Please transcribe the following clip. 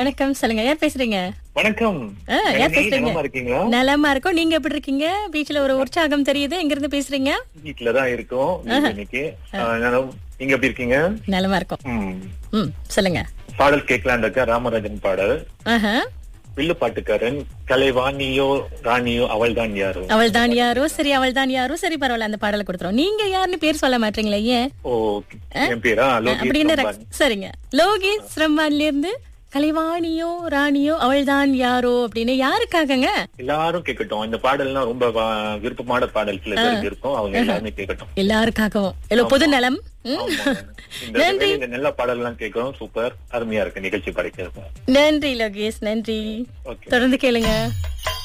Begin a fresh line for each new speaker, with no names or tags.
வணக்கம் சொல்லுங்க யார் பேசுறீங்க
வணக்கம்
ஆ, யார்
நளினி,
பேசுறீங்க
நலமா இருக்கீங்களா
நலமா இருக்கோம் நீங்க எப்படி இருக்கீங்க பீச்ல ஒரு உற்சாகம் தெரியுது எங்க இருந்து பேசுறீங்க
வீட்டுல தான் இருக்கோம் நீங்க இன்னைக்கு ஆ, நான்- நீங்க எப்படி இருக்கீங்க
நலமா இருக்கோம்
ம்.
ம் சொல்லுங்க
பாடல் கேட்கலான் இருக்க ராமராஜன் பாடல்
ஆஹா
வில்லு பாட்டுக்காரன் கலைவாணியோ ராணியோ அவள் தான் யாரோ
அவள் தான் யாரோ சரி அவள் தான் யாரோ சரி பரவாயில்ல அந்த பாடலை கொடுத்துரும் நீங்க யாருன்னு பேர் சொல்ல மாட்டீங்களே ஏன்
ஓ என் பேரா லோகேஷ்
அப்படின்னு
ரம்பான்.
சரிங்க லோகேஷ் ரம்பான்ல இருந்து கலைவாணியோ ராணியோ அவள் தான் யாரோ அப்படின்னு யாருக்காகங்க
எல்லாரும் கேட்கட்டும் இந்த பாடல்லாம் ரொம்ப வா- விருப்பமான பாடல் சில பேருக்கு இருக்கும் அவங்க எல்லாருமே கேட்கட்டும்
எல்லாருக்காகவும் எல்லோ பொது நலம் ம்.
ஆமா. இந்த
நன்றி
இந்த நல்ல பாடல் எல்லாம் கேட்கிறோம் சூப்பர் அருமையா இருக்கு நிகழ்ச்சி படைக்கிறது
நன்றி லோகேஷ் நன்றி
ஓகே
தொடர்ந்து கேளுங்க